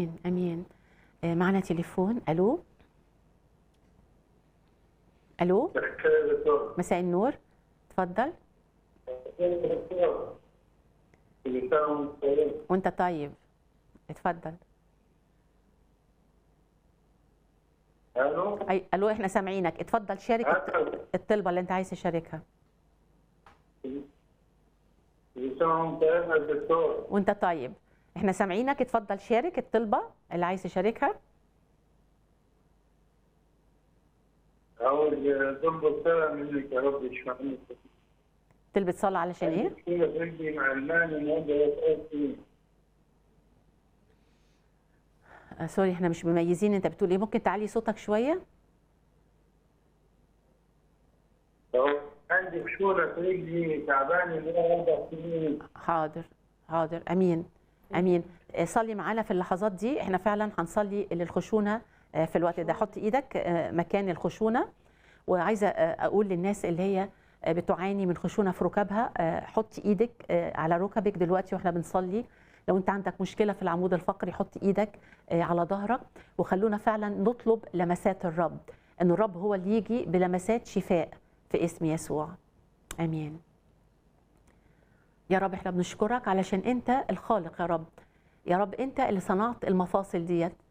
امين امين آه، معنا تليفون الو الو مساء النور اتفضل وانت طيب اتفضل الو أي الو احنا سامعينك اتفضل شارك الط- الطلبه اللي انت عايز تشاركها لسان طيب يا دكتور وانت طيب احنا سامعينك اتفضل شارك الطلبه اللي عايز تشاركها عاوز ضرب الصلاة منك يا رب اشفعني تلبس صلاه علشان ايه مشكلة في قلبي مع المال الموضوع يتأثر آه سوري احنا مش مميزين انت بتقول ايه ممكن تعلي صوتك شويه عندي خشونة في رجلي تعبان من أربع سنين حاضر حاضر امين امين آه، صلي معانا في اللحظات دي احنا فعلا هنصلي للخشونه آه، في الوقت ده حط ايدك آه، مكان الخشونه وعايزه آه، اقول للناس اللي هي آه، بتعاني من خشونه في ركبها آه، حط ايدك آه، على ركبك دلوقتي واحنا بنصلي لو انت عندك مشكله في العمود الفقري حط ايدك آه، على ظهرك وخلونا فعلا نطلب لمسات الرب ان الرب هو اللي يجي بلمسات شفاء في اسم يسوع امين يا رب احنا بنشكرك علشان انت الخالق يا رب يا رب انت اللي صنعت المفاصل ديت